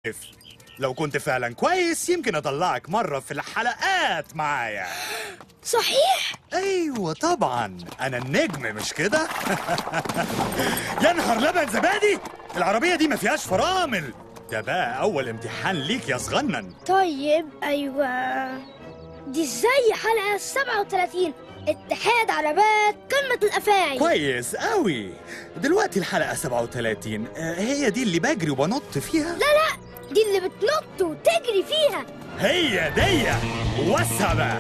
لو كنت فعلا كويس يمكن اطلعك مرة في الحلقات معايا صحيح ايوه طبعا انا النجم مش كده يا نهار لبن زبادي العربية دي ما فيهاش فرامل ده بقى اول امتحان ليك يا صغنن طيب ايوه دي زي حلقة 37 اتحاد عربات قمة الأفاعي كويس قوي دلوقتي الحلقة 37 آه، هي دي اللي بجري وبنط فيها لا لا دي اللي بتنط وتجري فيها هي دي وسع بقى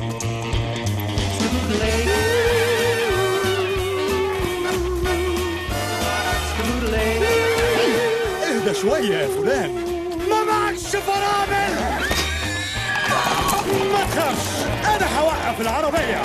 اهدى شوية يا فلان ما معكش فرامل ما تخافش انا هوقف العربية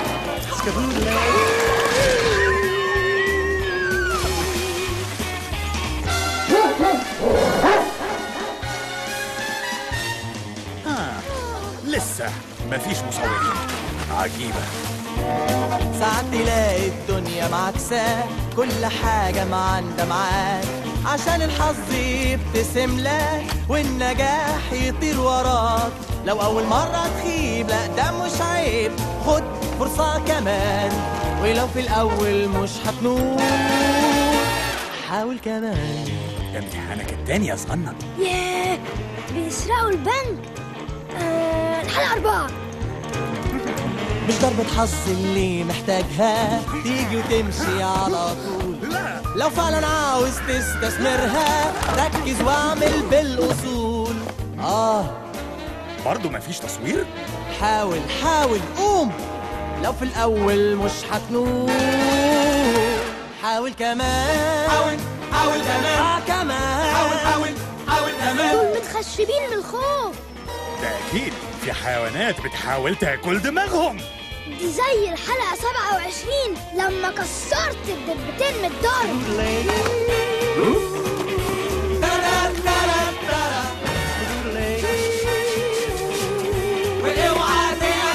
آه. لسه مفيش مصورين عجيبة ساعات تلاقي الدنيا معكسة كل حاجة معاندة معاك عشان الحظ يبتسم لك والنجاح يطير وراك لو أول مرة تخيب لا ده مش عيب خد فرصة كمان ولو في الأول مش هتنور حاول كمان ده امتحانك التاني يا صغنن ياه بيسرقوا البنك آه الحلقة أربعة مش ضربة حظ اللي محتاجها تيجي وتمشي على طول لا لو فعلا عاوز تستثمرها ركز واعمل بالاصول اه برضه مفيش تصوير حاول حاول قوم لو في الاول مش هتنور حاول كمان حاول حاول كمان آه كمان حاول حاول حاول كمان دول متخشبين من الخوف ده اكيد في حيوانات بتحاول تاكل دماغهم دي زي الحلقة 27 لما كسرت الدبتين من الضرب واوعى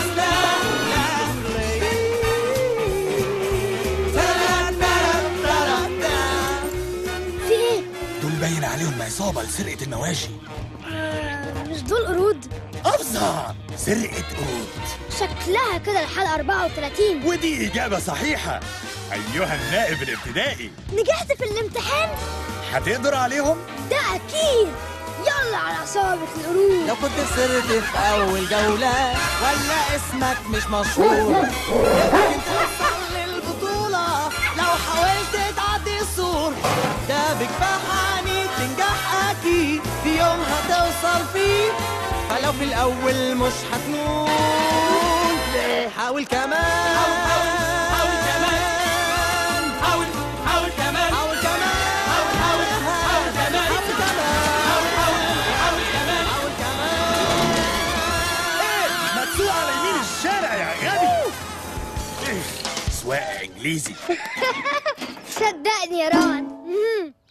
في ايه؟ دول باين عليهم عصابة لسرقة المواشي آه مش دول قرود أفظع سرقة قرود شكلها كده الحلقة 34 ودي إجابة صحيحة أيها النائب الابتدائي نجحت في الامتحان هتقدر عليهم؟ ده أكيد يلا على عصابة القرود لو كنت خسرت في أول جولة ولا اسمك مش مشهور يمكن توصل للبطولة لو حاولت تعدي السور ده بكفاح عنيد تنجح أكيد في يوم هتوصل فيه فلو في الأول مش هتنول حاول كمان حاول كمان حاول حاول كمان حاول كمان حاول حاول حاول كمان حاول كمان حاول كمان حاول كمان ما تسوق على يمين الشارع يا غبي إيه، سواقة إنجليزي صدقني يا ران مم.